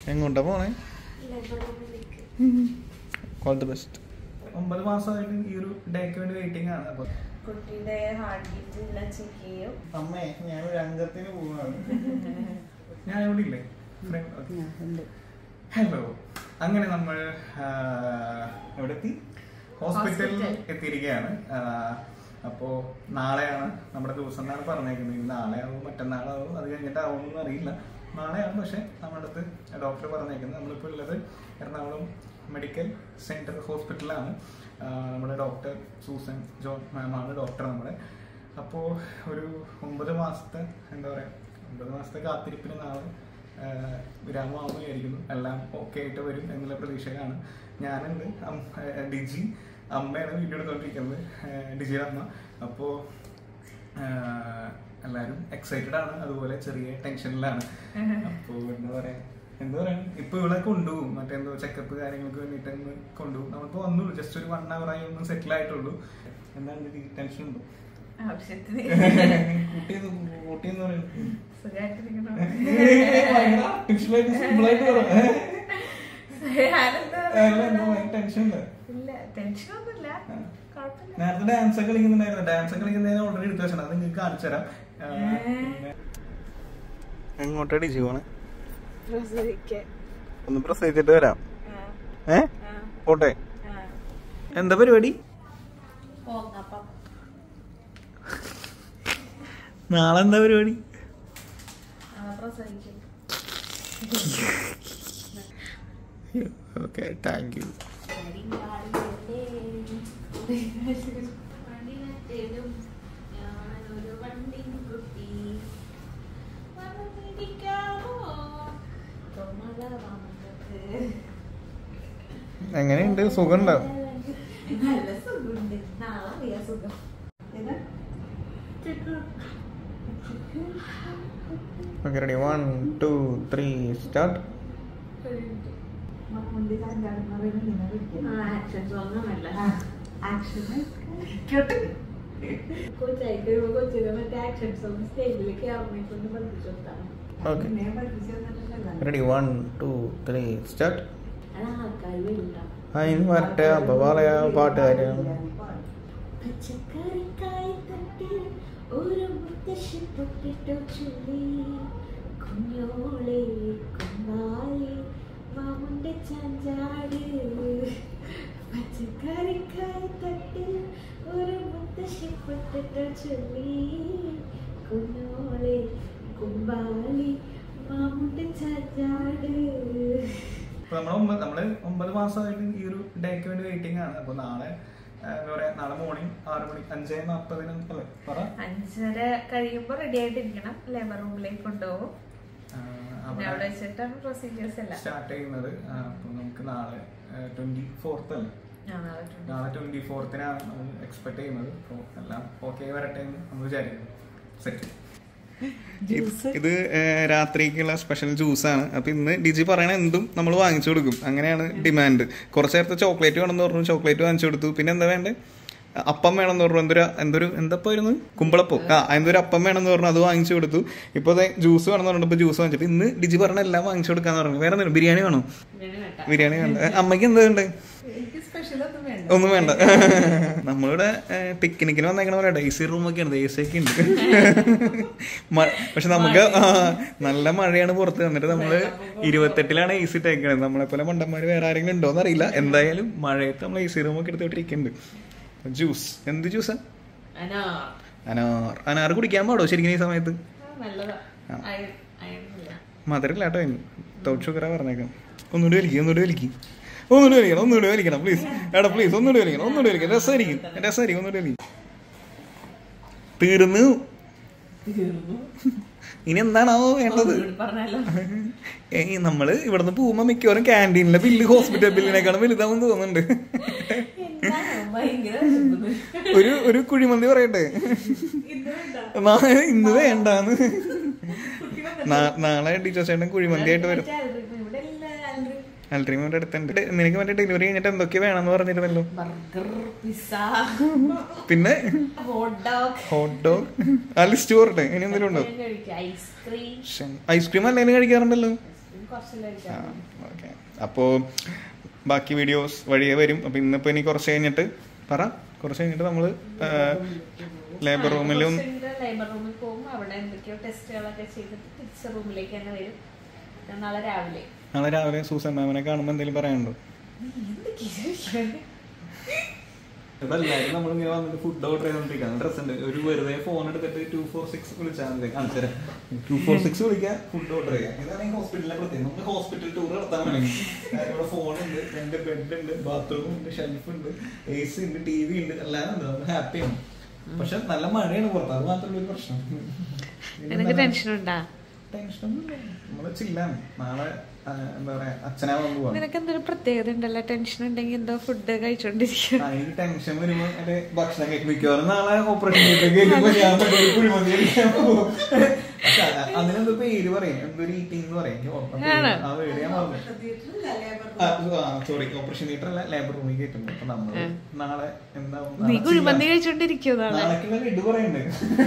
എങ്ങോട്ടാ പോണേ all the best ഒമ്പത് മാസമായിട്ട് ഈ ഒരു ഡേക്ക് വേണ്ടി വെയിറ്റിംഗ് ആണ് അപ്പൊ കുട്ടിയുടെ ഹാർട്ട് ബീറ്റ് എല്ലാം ചെക്ക് ചെയ്യും അമ്മേ ഞാൻ ഒരു അംഗത്തിന് പോവാണ് ഞാൻ ഇവിടെ ഇല്ലേ ഹലോ അങ്ങനെ നമ്മൾ ആ, എവിടെ എത്തി ഹോസ്പിറ്റലിൽ Hospital. എത്തിയിരിക്കുകയാണ് ആ, അപ്പോ നാളെയാണ് നമ്മുടെ ദിവസം എന്നാണ് പറഞ്ഞേക്കുന്നത് ഇനി നാളെയാവും മറ്റന്നാളാവും അത് കഴിഞ്ഞിട്ടാവും എന്ന് അറിയില്ല നാളെയാണ് പക്ഷെ നമ്മുടെ അടുത്ത് ഡോക്ടർ പറഞ്ഞേക്കുന്നത് നമ്മളിപ്പോൾ ഉള്ളത് എറണാകുളം മെഡിക്കൽ സെന്റർ ഹോസ്പിറ്റലാണ് ആ, നമ്മുടെ ഡോക്ടർ സൂസൻ ജോൺ മാമാണ് ഡോക്ടർ നമ്മുടെ അപ്പോൾ ഒരു ഒമ്പത് മാസത്തെ എന്താ പറയുക ഒമ്പത് മാസത്തെ കാത്തിരിപ്പിന് നാളെ ആഹ് വിരാമമാവുമെന്ന് വിചാരിക്കുന്നു എല്ലാം ഓക്കെ ആയിട്ട് വരും എന്നുള്ള പ്രതീക്ഷയിലാണ് ഞാനുണ്ട് അം- ആഹ് ഡിജി അമ്മയാണ് വീഡിയോ എടുത്തോണ്ടിരിക്കുന്നത് ആഹ് ഡിജിയുടെ അമ്മ അപ്പോൾ എല്ലാവരും എക്സൈറ്റഡ് ആണ് അതുപോലെ ചെറിയ ടെൻഷനിലാണ് അപ്പോൾ എന്താ പറയാ എന്താ പറയാ ഇപ്പൊ ഇവിടെ കൊണ്ടുപോകും മറ്റെന്തോ ചെക്കപ്പ് കാര്യങ്ങൾക്ക് വേണ്ടിയിട്ട് ഒന്ന് കൊണ്ടുപോകും നമ്മളിപ്പോ വന്നുള്ളൂ ജസ്റ്റ് ഒരു വൺ അവർ ആയി ഒന്ന് സെറ്റിൽ ആയിട്ടുള്ളൂ എന്താണ് ടെൻഷൻ ഉണ്ടോ ആവശ്യത്തിന് കുട്ടി കുട്ടി എന്ന് പറയുന്നത് സുഖമായിട്ടിരിക്കണോ ആർട്ടിഫിഷ്യലായിട്ട് സിമ്പിളായിട്ട് പറയാം ഞാനെന്താ അല്ല, എന്താ ഭയങ്കര ടെൻഷൻ ഉണ്ട് ഇല്ല ടെൻഷനൊന്നുമില്ല കുഴപ്പമില്ല നേരത്തെ ഡാൻസ് ഒക്കെ കളിക്കുന്നുണ്ടായിരുന്നു ഡാൻസ് ഒക്കെ കളിക്കുന്നതിന് ഓൾറെഡി എടുത്തു വെച്ചാൽ അത് നിങ്ങൾക്ക് കാണിച്ചു തരാം എങ്ങോട്ടടി ജീവണ് പ്രസവിക്കാൻ ഒന്ന് പ്രസവിച്ചിട്ട് വരാം ആ, ഏ ആ, പോട്ടെ ആ. എന്താ പരിപാടി പോങ്ങപ്പം നാളെ എന്താ പരിപാടി ആ, പ്രസവിക്കും ഓക്കെ താങ്ക് യു ഞാനൊരു വണ്ടിൻ കുട്ടി വന്നിരിക്കാമോ തൊമ്മള വന്നത് എങ്ങനെയുണ്ട് സുഖമുണ്ടോ നല്ല സുഖമുണ്ട് നാളെ അറിയാം സുഖം ഏതാ? Okay ready one two three start ആ, action song ആണല്ലേ? കൊച്ചായി കഴിയുമ്പോ കൊച്ചിനെ മറ്റേ action song stage ല് കേറണേ കൊണ്ട് പഠിപ്പിച്ചു കൊടുത്താണ്. Okay ready one two three start അത് ആൾക്കാര് വരൂട്ടാ. അതിന് വരട്ടെ അപ്പൊ പറയാ പാട്ടുകാരാണ് പച്ചക്കറിക്കായി തട്ടി ഒരു മുത്തശ്ശി പൊട്ടിട്ടു ചൊല്ലി കുഞ്ഞോളെ കുഞ്ഞാളെ മാമുന്റെ ചാഞ്ചാട് പച്ചക്കറിക്കായി തട്ടി ഒരു മുത്തശ്ശി പൊട്ടിട്ടു ചൊല്ലി കുഞ്ഞോളെ കുമ്പാളി മാമുന്റെ ചാഞ്ചാട് അപ്പൊ നമ്മൾ ഒമ്പത് നമ്മള് ഒമ്പത് മാസമായിട്ട് ഈ ഒരു ഡേക്ക് വേണ്ടി വെയിറ്റിംഗ് ആണ് അപ്പൊ നാളെ ആ, എന്താ പറയാ നാളെ മോർണിംഗ് ആറ് മണി അഞ്ചേ നാപ്പതിന് അല്ലേ പറ അഞ്ചര കഴിയുമ്പോ റെഡി ആയിട്ടിരിക്കണം ലേബർ റൂമിലേക്ക് കൊണ്ടുപോകും ആ, പിന്നെ അവിടെ വെച്ചിട്ടാണ് പ്രൊസീജിയേഴ്സ് എല്ലാം സ്റ്റാർട്ട് ചെയ്യുന്നത് ആ, അപ്പൊ നമുക്ക് നാളെ ട്വന്റി ഫോർത്ത് അല്ലേ ആ, നാളെ ഉണ്ട്. നാളെ ട്വന്റി ഫോർത്തിനാണ് നമ്മൾ എക്സ്പെക്ട് ചെയ്യുന്നത് അപ്പോൾ എല്ലാം ഓക്കെ വരട്ടെ എന്ന് നമ്മൾ വിചാരിക്കുന്നു സെറ്റ് ഇത് ഏഹ്, രാത്രിക്കുള്ള സ്പെഷ്യൽ ജ്യൂസാണ് അപ്പൊ ഇന്ന് ഡിജി പറയണ എന്തും നമ്മൾ വാങ്ങിച്ചു കൊടുക്കും അങ്ങനെയാണ് ഡിമാൻഡ് കുറച്ച് നേരത്തെ ചോക്ലേറ്റ് വേണമെന്ന് പറഞ്ഞു ചോക്ലേറ്റ് വാങ്ങിച്ചു കൊടുത്തു പിന്നെ എന്താ വേണ്ടേ അപ്പം വേണമെന്ന് പറഞ്ഞു എന്തൊരു എന്തൊരു എന്തപ്പോ ആയിരുന്നു കുമ്പളപ്പോ ആ എന്തൊരു അപ്പം വേണമെന്ന് പറഞ്ഞു അത് വാങ്ങിച്ചു കൊടുത്തു ഇപ്പൊ ജ്യൂസ് വേണമെന്ന് പറഞ്ഞപ്പോൾ ജ്യൂസ് വാങ്ങിച്ചു അപ്പൊ ഇന്ന് ഡിജി പറഞ്ഞ എല്ലാം വാങ്ങിച്ചു കൊടുക്കാന്ന് പറഞ്ഞു വേറെ എന്തെങ്കിലും ബിരിയാണി വേണോ ബിരിയാണി വേണ്ട. ബിരിയാണി വേണ്ട ഏ, അമ്മയ്ക്ക് എന്താ വേണ്ടേ എനിക്ക് സ്പെഷ്യൽ ഒന്നും വേണ്ട ഒന്നും വേണ്ട നമ്മളിവിടെ പിക്നിക്കിന് വന്നേക്കണ പോലെ എ സി റൂമൊക്കെ ഉണ്ട് എ സി ഒക്കെ ഉണ്ട് മ- പക്ഷെ നമുക്ക് ആ, നല്ല മഴയാണ് പുറത്ത് എന്നിട്ട് നമ്മള് ഇരുപത്തെട്ടിലാണ് എ സി ടേക്കണത് നമ്മളെ പോലെ മണ്ടന്മാര് വേറെ ആരെങ്കിലും ഉണ്ടോന്ന് അറിയില്ല എന്തായാലും മഴയത്ത് നമ്മൾ എ സി റൂമൊക്കെ എടുത്തോണ്ടിരിക്കുന്നുണ്ട് ജ്യൂസ് എന്ത് ജ്യൂസാ അനാ അനാർ അനാർ കുടിക്കാൻ പാടോ ശരിക്കും ഈ സമയത്ത് നല്ലതാ ആ. അയൺ അയൺ ഇല്ല മധുരമില്ല കേട്ടോ തോട്ട് ഷുഗറാ പറഞ്ഞേക്കാം ഒന്നുകൂടി വലിക്കും ഒന്നുകൂടി വലിക്കും ഒന്നുകൂടി വലിക്കണം ഒന്നുകൂടി വലിക്കണം പ്ലീസ് എടാ പ്ലീസ് ഒന്നുകൂടി വലിക്കണം ഒന്നുകൂടി വലിക്കണം രസമായിരിക്കും രസമായിരിക്കും ഒന്നുകൂടി വലിക്കും തീർന്നു ഇനി എന്താണാവോ വേണ്ടത് ഒന്നുകൂടി പറഞ്ഞാലോ ഏയ് നമ്മള് ഇവിടുന്ന് പോകുമ്പോ മിക്കവാറും ക്യാൻറ്റീനിലെ ബില്ല് ഹോസ്പിറ്റൽ ബില്ലിനേക്കാളും വലുതാവും തോന്നുന്നുണ്ട് എന്താണ് ഭയങ്കര വിശപ്പുണ്ട്. ഒരു ഒരു കുഴിമന്തി പറയട്ടെ ഇത് വേണ്ട. നാളെ ഇന്ന് വേണ്ടാന്ന് നാ- നാളെ ടീച്ചേഴ്സ് ചേട്ടൻ കുഴിമന്തി ആയിട്ട് വരും മറ്റേ അൽറി- ഇവിടെ ഇല്ല അൽറി. അൽട്രീമിന്റെ അടുത്തുണ്ട് നിനക്ക് മറ്റേ ഡെലിവറി കഴിഞ്ഞിട്ട് എന്തൊക്കെ വേണമെന്ന് പറഞ്ഞിരുന്നല്ലോ ബർഗർ പിസ്സ പിന്നെ ഹോട്ട് ഡോഗ് ഹോട്ട് ഡോഗ് ആ ലിസ്റ്റ് പോരട്ടെ ഇനി എന്തെങ്കിലും ഉണ്ടോ ഐസ്ക്രീം ഐസ്ക്രീം അല്ലെങ്കിലും കഴിക്കാറുണ്ടല്ലോ കുറച്ച് ലേറ്റ് ആ ആണ് ഓക്കെ അപ്പോൾ ബാക്കി വീഡിയോസ് വഴിയേ വരും അപ്പോൾ ഇന്നിപ്പോൾ ഇനി കുറച്ച് കഴിഞ്ഞിട്ട് പറ കുറച്ച് കഴിഞ്ഞിട്ട് നമ്മൾ ലേബർ റൂമിലും ലേബർ റൂമിൽ പോകും അവിടെ എന്തൊക്കെയോ ടെസ്റ്റുകളൊക്കെ ചെയ്തിട്ട് തിരിച്ച് റൂമിലേക്ക് തന്നെ വരും പിന്നെ നാളെ രാവിലെ നാളെ രാവിലെ സൂസൻ മാമിനെ കാണുമ്പോൾ എന്തെങ്കിലും പറയാനുണ്ടോ എല്ലാവരും നമ്മളിങ്ങനെ വന്നിട്ട് ഫുഡ് ഓർഡർ ചെയ്തോണ്ടിരിക്കുകയാണ് ഡ്രസ് ഉണ്ട് ഒരു വെറുതെ ഫോൺ എടുത്തിട്ട് ടു ഫോർ സിക്സ് വിളിച്ചാൽ മതി കാണിച്ചുതരാം ടു ഫോർ സിക്സ് വിളിക്കുക ഫുഡ് ഓർഡർ ചെയ്യുക ഇതാണ് ഈ ഹോസ്പിറ്റലിലെ പ്രത്യേകം നമുക്ക് ഹോസ്പിറ്റൽ ടൂർ നടത്താൻ വേണമെങ്കിൽ ഇവിടെ ഫോൺ ഉണ്ട് രണ്ട് ബെഡ് ഉണ്ട് ബാത്റൂം ഉണ്ട് ഷെൽഫ് ഉണ്ട് എ സി ഉണ്ട് ടി വി ഉണ്ട് എല്ലാം ഉണ്ട് നമ്മൾ ഹാപ്പിയാണ് പക്ഷെ നല്ല മഴയാണ് പുറത്ത് അത് മാത്രമല്ല ഒരു പ്രശ്നം നിനക്ക് ടെൻഷൻ ഉണ്ടാ ടെൻഷനൊന്നുമില്ല നമ്മള് ചില്ലാണ് നാളെ ആ, എന്താ പറയാ അച്ഛനാവാൻ പോവാ നിനക്ക് എന്തൊരു പ്രത്യേകത ഉണ്ടല്ലോ ടെൻഷൻ ഉണ്ടെങ്കിൽ എന്തോ ഫുഡ് കഴിച്ചോണ്ടിരിക്കും ആ, ഈ ടെൻഷൻ വരുമ്പോ എന്റെ ഭക്ഷണം കഴിക്കും മിക്കവാറും നാളെ ഓപ്പറേഷൻ കേൾക്കുമ്പോ ഞാൻ മറ്റേ ഒരു കുഴിമന്തി കഴിക്കാൻ പോകും പക്ഷെ അ- അതിനെന്തോ പേര് പറയും എന്തോ ഒരു ഈറ്റിംഗ് എന്ന് പറയും എനിക്ക് ഓർമ്മ ആണോ? ആ വേട് ഞാൻ പറഞ്ഞു സോറി ഓപ്പറേഷൻ തിയേറ്റർ അല്ല ലേബർ റൂമിൽ കയറ്റുമ്പോ അപ്പൊ നമ്മള് നാളെ എന്താവും നീ നാളെ കുഴിമന്തി ചെയ്യാം. കഴിച്ചോണ്ടിരിക്കോ നാളെ നാളേക്കുള്ള ലഡു പറയണ്ടേ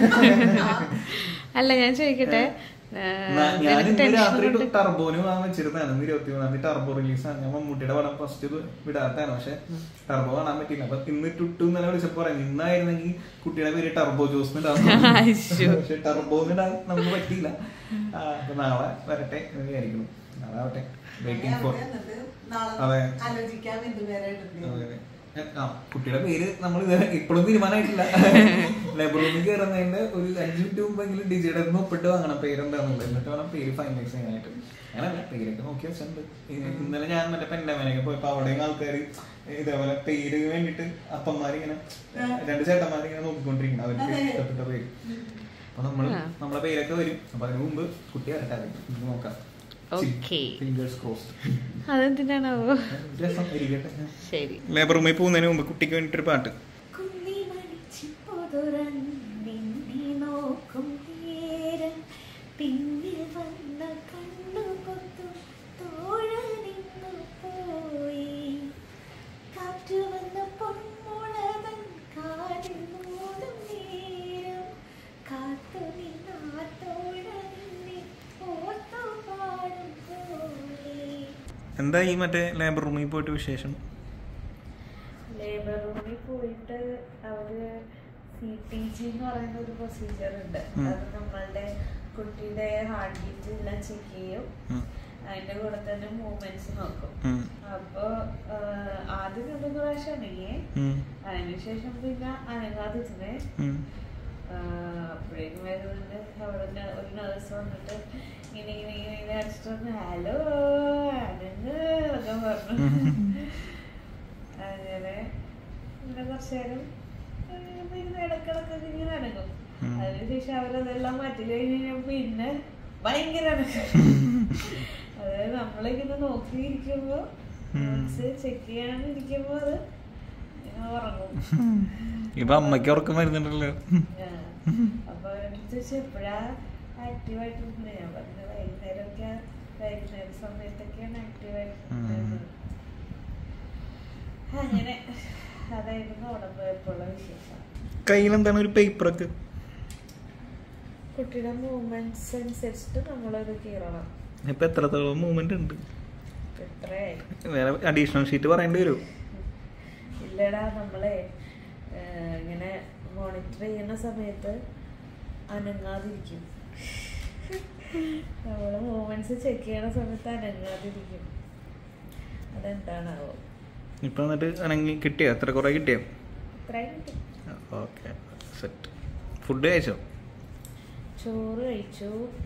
അല്ല ഞാൻ ചോദിക്കട്ടെ ആ, ഞാൻ നിനക്ക് ഇന്ന് ടെൻഷൻ രാത്രി ഉണ്ട് ടർബോന് വാങ്ങാൻ വെച്ചിരുന്നതാണ് ഇന്ന് ഇരുപത്തി മൂന്നാം തീയതി ടർബോ റിലീസ് ആണ് ഞാൻ മമ്മൂട്ടിയുടെ പടം ഫസ്റ്റ് വിടാത്താണ് പക്ഷെ ടർബോ കാണാൻ പറ്റില്ല അപ്പൊ ഇന്ന് ടുട്ടു ഇന്നലെ വിളിച്ചപ്പോ പറയാം ഇന്നായിരുന്നെങ്കിൽ കുട്ടിയുടെ പേര് ടർബോ ജോസ് അയ്യോ. പക്ഷെ ടർബോ ഇടാൻ നമുക്ക് പറ്റിയില്ല ആ, അപ്പൊ നാളെ വരട്ടെ എന്ന് വിചാരിക്കുന്നു നാളെ ആവട്ടെ വെയിറ്റിംഗ് ഫോർ അതെ. ആലോചിക്കാൻ എന്തുപേരെ അതെ. ആ, കുട്ടിയുടെ പേര് നമ്മൾ ഇതുവരെ ഇപ്പോഴും തീരുമാനമായിട്ടില്ല ലേബർ റൂമിൽ കയറുന്നതിന്റെ ഒരു അഞ്ച് മിനിറ്റ് മുമ്പെങ്കിലും ഡിജിയുടെ ഒപ്പിട്ട് വാങ്ങണം പേരെന്താന്നുള്ളത് എന്നിട്ട് വേണം പേര് ഫൈനലൈസ് ചെയ്യാനായിട്ട് അങ്ങനല്ല പേരൊക്കെ നോക്കി വെച്ചിട്ടുണ്ട് ഇ- ഇന്നലെ ഞാൻ മറ്റേ പെൻഡമനൊക്കെ പോയപ്പോ അവിടെയും ആൾക്കാർ ഇതേപോലെ പേര് വേണ്ടിട്ട് അപ്പന്മാരിങ്ങനെ രണ്ട് ചേട്ടന്മാരിങ്ങനെ നോക്കിക്കൊണ്ടിരിക്കണം അവർക്ക് ഇഷ്ടപ്പെട്ട പേര് അപ്പൊ നമ്മള് ആ. നമ്മളെ പേരൊക്കെ വരും അപ്പൊ അതിന് മുമ്പ് കുട്ടി വരട്ടെ ആദ്യം. നമുക്ക് നോക്കാം Okay. ഫിംഗേഴ്സ് ക്രോസ്ഡ് അതെന്തിനാണാവോ രസം ഇരിക്കട്ടെ ശരി ലേബർ റൂമിൽ പോകുന്നതിന് മുമ്പ് കുട്ടിക്ക് വേണ്ടിട്ടൊരു പാട്ട് കുന്നി മണിച്ചിപ്പൊതുറന്നിന്നെ നോക്കും നേരം പിന്നിൽ വന്ന കണ്ണുപൊത്തും തോഴനിന്നു പോയി കാറ്റു വന്ന പൊന്മുളതൻ കാലിൽ മൂടും നേരം കാത്തു നിന്ന ആ തോഴനിന്നെ ഓർത്തു പാടും പോലെ എന്താ ഈ മറ്റേ ലേബർ റൂമിൽ പോയിട്ട് വിശേഷം ലേബർ റൂമിൽ പോയിട്ട് അവര് സി ടി ജി എന്ന് പറയുന്ന ഒരു പ്രൊസീജിയർ ഉണ്ട് ഉം. അത് നമ്മളുടെ കുട്ടിയുടെ ഹാർട്ട് ബീറ്റ് എല്ലാം ചെക്ക് ചെയ്യും ഉം. അതിന്റെ കൂടെ തന്നെ മൂവ്മെന്റ്സ് നോക്കും ഉം. അപ്പൊ ആഹ്, ആദ്യം രണ്ടു പ്രാവശ്യം അനങ്ങിയേ ഉം. അതിനുശേഷം പിന്നെ അനങ്ങാതിരുന്നേ ഉം. ആഹ്, അപ്പോഴേക്കും വരുന്നുണ്ട് അവിടെ ന- ഒരു നേഴ്സ് വന്നിട്ട് ഇങ്ങനെ ഇങ്ങനെ ഇങ്ങനെ ഇങ്ങനെ അടിച്ചിട്ട് വന്ന് ഹലോ അനങ്ങ് എന്നൊക്കെ പറഞ്ഞു അങ്ങനെ പിന്നെ കുറച്ചു നേരം ഇങ്ങനെ ഇരുന്ന് ഇടക്കിടക്കൊക്കെ ഇങ്ങനെ അനങ്ങും ഉം. അതിനുശേഷം അവരതെല്ലാം മാറ്റി കഴിഞ്ഞ് കഴിഞ്ഞാൽ പിന്നെ ഭയങ്കര അനക്കം അതായത് നമ്മളിങ്ങനെ നോക്കിയിരിക്കുമ്പോ ഉം. ചെക്ക് ചെയ്യാനിരിക്കുമ്പോ അത് ഇങ്ങനെ ഉറങ്ങും ഇപ്പൊ അമ്മയ്ക്ക് ഉറക്കം വരുന്നുണ്ടല്ലോ ആ. അപ്പൊ എടുത്ത് വെച്ച് എപ്പോഴാ ആക്റ്റീവായിട്ടിരുന്നത് ഞാൻ പറഞ്ഞത് വൈകുന്നേരമൊക്കെ വൈകുന്നേര സമയത്തൊക്കെയാണ് ആക്റ്റീവായിട്ടിരുന്നത് അങ്ങനെ അതായിരുന്നു അവിടെ പോയപ്പോഴുള്ള വിശേഷം കയ്യിലെന്താണ് ഒരു പേപ്പറൊക്കെ കുട്ടിയുടെ മൂവ്മെന്റ്സ് അനുസരിച്ചിട്ട് നമ്മളത് കീറണം ഇപ്പൊ എത്രത്തോളം മൂവ്മെന്റ് ഉണ്ട് എത്രയായി വേറെ അഡീഷണൽ ഷീറ്റ് പറയേണ്ടി വരും ഇല്ലടാ നമ്മളെ ഏഹ്, ഇങ്ങനെ മോണിറ്റർ ചെയ്യുന്ന സമയത്ത് അനങ്ങാതിരിക്കും നമ്മള് മൂവ്മെന്റ്സ് ചെക്ക് ചെയ്യണ സമയത്ത് അനങ്ങാതിരിക്കും അതെന്താണാവോ ഇപ്പൊ എന്നിട്ട് അനങ്ങി കിട്ടിയോ എത്ര കുറെ കിട്ടിയോ ഇത്രയും കിട്ടി. ഓക്കെ സെറ്റ് ഫുഡ് കഴിച്ചോ ചോറ് കഴിച്ചു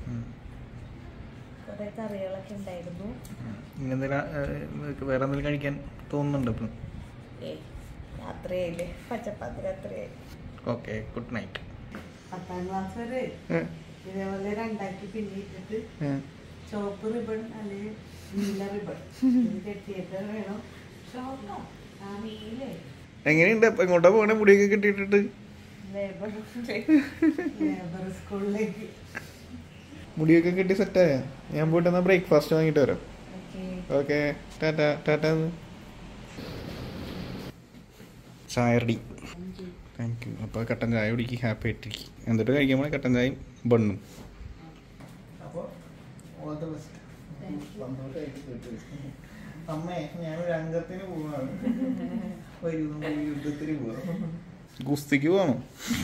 കുറെ കറികളൊക്കെ ഉണ്ടായിരുന്നു ഇനി എന്തെങ്കിലും വേറെ എന്തെങ്കിലും കഴിക്കാൻ തോന്നുന്നുണ്ടോ ഇപ്പം ഏ രാത്രിയായില്ലേ പച്ചപ്പാത്തി രാത്രിയായി ഓക്കെ ഗുഡ് നൈറ്റ് പത്താം ക്ലാസ് വരെ ഇതേപോലെ രണ്ടാക്കി പിന്നിട്ടിട്ട് ചുവപ്പ് റിബൺ അല്ലെങ്കിൽ നീല റിബൺ ഇത് കെട്ടിയിട്ട് വേണം ഷോപ്പാ ആ നീലേ എങ്ങനെയുണ്ട് ഇപ്പൊ എങ്ങോട്ടാ പോകണേ മുടിയൊക്കെ കിട്ടിയിട്ടിട്ട് ലേബർ ലേബർ സ്കൂളിലേക്ക് മുടിയൊക്കെ കിട്ടി സെറ്റായ ഞാൻ പോയിട്ട് എന്നാ ബ്രേക്ക്ഫാസ്റ്റ് വാങ്ങിട്ട് വരാം ഓക്കെ ഓക്കെ ടാറ്റ ടാറ്റ ചായ റെഡി താങ്ക് യു അപ്പോൾ കട്ടൻ ചായ കുടിക്ക് ഹാപ്പി ആയിട്ടിരിക്കും എന്നിട്ട് കഴിക്കുമ്പോൾ കട്ടൻ ചായയും ബണ്ണും അപ്പോൾ ഓൾ ദ ബെസ്റ്റ് സന്തോഷമായിട്ട് കേട്ടു അമ്മേ ഞാനൊരു അംഗത്തിന് പോവാണ് വരൂ നമ്മൾ യുദ്ധത്തിന് പോവാം ഗുസ്തിക്ക് പോവാണോ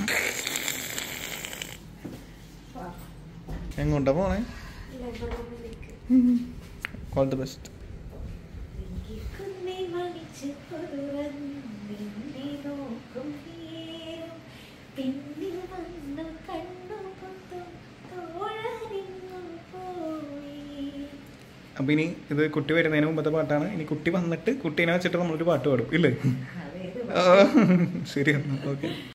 എങ്ങോട്ടാ പോണേ ഓൾ ദി ബെസ്റ്റ് പിന്നിൽ വന്നു കണ്ണു പൊത്തും തോഴനിങ്ങു പോയി അപ്പൊ ഇനി ഇത് കുട്ടി വരുന്നതിന് മുമ്പത്തെ പാട്ടാണ് ഇനി കുട്ടി വന്നിട്ട് കുട്ടീനെ വെച്ചിട്ട് നമ്മളൊരു പാട്ട് പാടും ഇല്ലേ അതേത് ആ, ശരി ഓക്കെ